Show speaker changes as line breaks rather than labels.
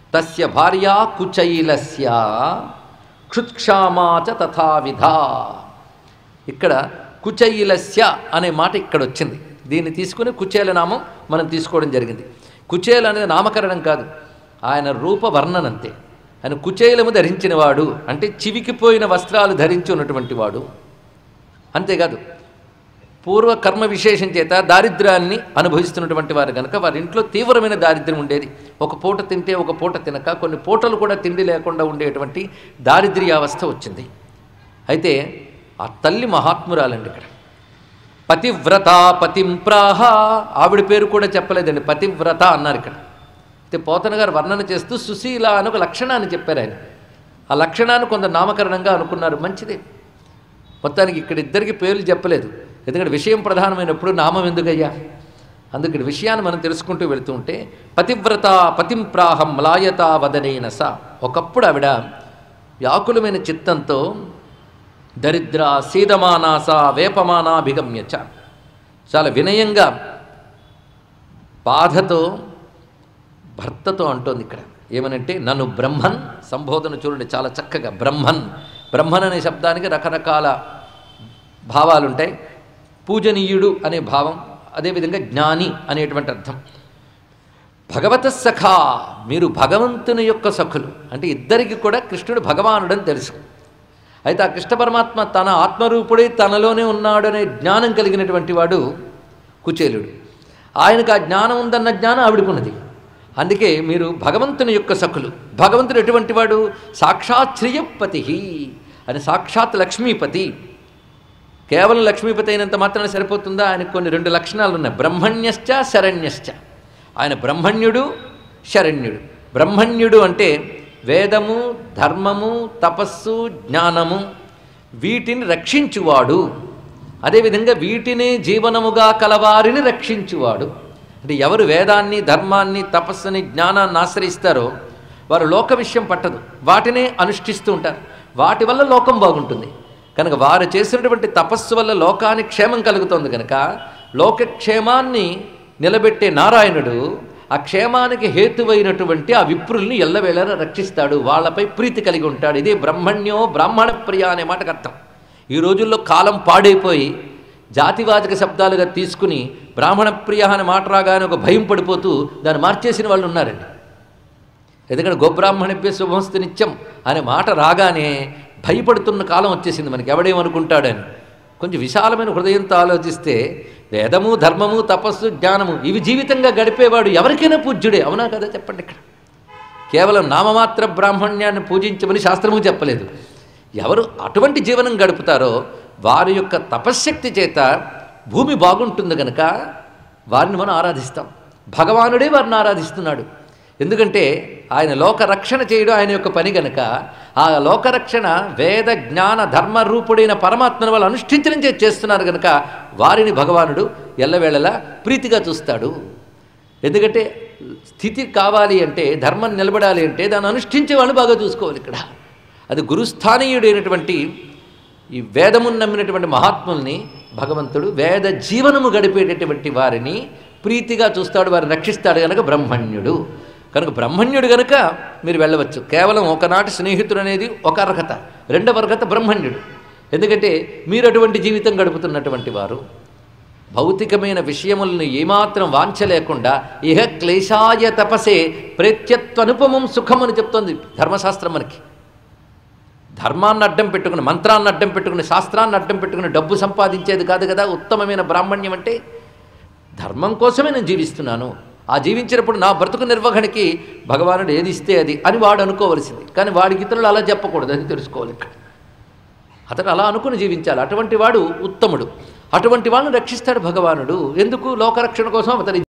తస్య భార్యా కుచైలస్య క్షుత్క్షామాచ తథావిధా ఇక్కడ కుచైలస్య అనే మాట ఇక్కడ వచ్చింది దీన్ని తీసుకుని కుచేల నామం మనం తీసుకోవడం జరిగింది కుచేల అనేది నామకరణం కాదు ఆయన రూప వర్ణనంతే ఆయన కుచేలము ధరించినవాడు అంటే చివికిపోయిన వస్త్రాలు ధరించి ఉన్నటువంటి వాడు అంతేకాదు పూర్వ కర్మ విశేషం చేత దారిద్ర్యాన్ని అనుభవిస్తున్నటువంటి వారు కనుక వారి ఇంట్లో తీవ్రమైన దారిద్ర్యం ఉండేది ఒక పూట తింటే ఒక పూట తినక కొన్ని పూటలు కూడా తిండి లేకుండా ఉండేటువంటి దారిద్ర్యావస్థ వచ్చింది అయితే ఆ తల్లి మహాత్మురాలండి ఇక్కడ పతివ్రత పతింప్రాహ ఆవిడ పేరు కూడా చెప్పలేదండి పతివ్రత అన్నారు ఇక్కడ అయితే పోతన గారు వర్ణన చేస్తూ సుశీల అని ఒక లక్షణాన్ని చెప్పారు ఆయన ఆ లక్షణాన్ని కొంత నామకరణంగా అనుకున్నారు మంచిదే మొత్తానికి ఇక్కడ ఇద్దరికి పేర్లు చెప్పలేదు ఎందుకంటే విషయం ప్రధానమైనప్పుడు నామం ఎందుకయ్యా అందుకు ఇక్కడ విషయాన్ని మనం తెలుసుకుంటూ వెళుతూ ఉంటే పతివ్రత పతింప్రాహం మలాయత వదనైన స ఒకప్పుడు ఆవిడ వ్యాకులమైన చిత్తంతో దరిద్ర సీదమానాస వేపమానాభిగమ్యచ చాలా వినయంగా బాధతో భర్తతో అంటోంది ఇక్కడ ఏమనంటే నన్ను బ్రహ్మన్ సంబోధన చూడండి చాలా చక్కగా బ్రహ్మన్ బ్రహ్మన్ అనే శబ్దానికి రకరకాల భావాలుంటాయి పూజనీయుడు అనే భావం అదేవిధంగా జ్ఞాని అనేటువంటి అర్థం భగవత సఖా మీరు భగవంతుని యొక్క సఖులు అంటే ఇద్దరికి కూడా కృష్ణుడు భగవానుడని తెలుసు అయితే ఆ కృష్ణ పరమాత్మ తన ఆత్మరూపుడై తనలోనే ఉన్నాడనే జ్ఞానం కలిగినటువంటి వాడు కుచేలుడు ఆయనకు ఆ జ్ఞానం ఉందన్న జ్ఞానం ఆవిడకున్నది అందుకే మీరు భగవంతుని యొక్క సఖులు భగవంతుడు ఎటువంటి వాడు సాక్షాత్ శ్రియపతి అని సాక్షాత్ లక్ష్మీపతి కేవలం లక్ష్మీపతి అయినంత మాత్రాన సరిపోతుందా ఆయనకు కొన్ని రెండు లక్షణాలు ఉన్నాయి బ్రహ్మణ్యశ్చ శరణ్యశ్చ ఆయన బ్రహ్మణ్యుడు శరణ్యుడు బ్రహ్మణ్యుడు అంటే వేదము ధర్మము తపస్సు జ్ఞానము వీటిని రక్షించువాడు అదేవిధంగా వీటినే జీవనముగా కలవారిని రక్షించువాడు అంటే ఎవరు వేదాన్ని ధర్మాన్ని తపస్సుని జ్ఞానాన్ని ఆశ్రయిస్తారో వారు లోక విషయం పట్టదు వాటినే అనుష్ఠిస్తూ ఉంటారు వాటి వల్ల లోకం బాగుంటుంది కనుక వారు చేసినటువంటి తపస్సు వల్ల లోకానికి క్షేమం కలుగుతోంది కనుక లోకక్షేమాన్ని నిలబెట్టే నారాయణుడు ఆ క్షేమానికి హేతువైనటువంటి ఆ విప్రుల్ని ఎల్లవేళలా రక్షిస్తాడు వాళ్ళపై ప్రీతి కలిగి ఉంటాడు ఇదే బ్రహ్మణ్యో బ్రాహ్మణ ప్రియ అనే మాటకు అర్థం ఈ రోజుల్లో కాలం పాడైపోయి జాతివాచక శబ్దాలుగా తీసుకుని బ్రాహ్మణ ప్రియ అనే మాట రాగానే ఒక భయం పడిపోతూ దాన్ని మార్చేసిన వాళ్ళు ఉన్నారండి ఎందుకంటే గోబ్రాహ్మణభ్య శుభమస్తు నిత్యం అనే మాట రాగానే భయపడుతున్న కాలం వచ్చేసింది మనకి ఎవడేమనుకుంటాడని కొంచెం విశాలమైన హృదయంతో ఆలోచిస్తే వేదము ధర్మము తపస్సు జ్ఞానము ఇవి జీవితంగా గడిపేవాడు ఎవరికైనా పూజ్యుడే అవునా కదా చెప్పండి ఇక్కడ కేవలం నామమాత్ర బ్రాహ్మణ్యాన్ని పూజించమని శాస్త్రము చెప్పలేదు ఎవరు అటువంటి జీవనం గడుపుతారో వారి యొక్క తపశ్శక్తి చేత భూమి బాగుంటుంది కనుక వారిని మనం ఆరాధిస్తాం భగవానుడే వారిని ఆరాధిస్తున్నాడు ఎందుకంటే ఆయన లోకరక్షణ చేయడం ఆయన యొక్క పని గనక ఆ లోకరక్షణ వేద జ్ఞాన ధర్మ రూపుడైన పరమాత్మను వాళ్ళు అనుష్ఠించడం చేసి చేస్తున్నారు కనుక వారిని భగవానుడు ఎల్లవేళలా ప్రీతిగా చూస్తాడు ఎందుకంటే స్థితి కావాలి అంటే ధర్మం నిలబడాలి అంటే దాన్ని అనుష్ఠించే వాళ్ళు బాగా చూసుకోవాలి ఇక్కడ అది గురుస్థానీయుడైనటువంటి ఈ వేదమును నమ్మినటువంటి మహాత్ముల్ని భగవంతుడు వేద జీవనము గడిపేటటువంటి వారిని ప్రీతిగా చూస్తాడు వారిని రక్షిస్తాడు కనుక బ్రహ్మణ్యుడు కనుక బ్రహ్మణ్యుడు కనుక మీరు వెళ్ళవచ్చు కేవలం ఒకనాటి స్నేహితుడు అనేది ఒక అర్హత రెండవ అర్హత బ్రహ్మణ్యుడు ఎందుకంటే మీరు అటువంటి జీవితం గడుపుతున్నటువంటి వారు భౌతికమైన విషయములను ఏమాత్రం వాంఛ లేకుండా ఇహ క్లేశాయ తపసే ప్రేత్యత్వనుపమం సుఖం అని చెప్తోంది ధర్మశాస్త్రం మనకి ధర్మాన్ని అడ్డం పెట్టుకుని మంత్రాన్ని అడ్డం పెట్టుకుని శాస్త్రాన్ని అడ్డం పెట్టుకుని డబ్బు సంపాదించేది కాదు కదా ఉత్తమమైన బ్రాహ్మణ్యం అంటే ధర్మం కోసమే నేను జీవిస్తున్నాను ఆ జీవించినప్పుడు నా బ్రతుకు నిర్వహణకి భగవానుడు ఏది ఇస్తే అది అని వాడు అనుకోవలసింది కానీ వాడికి ఇతరులు అలా చెప్పకూడదు అది తెలుసుకోవాలి ఇక్కడ అతడు అలా అనుకుని జీవించాలి అటువంటి వాడు ఉత్తముడు అటువంటి వాళ్ళని రక్షిస్తాడు భగవానుడు ఎందుకు లోకరక్షణ కోసం అతని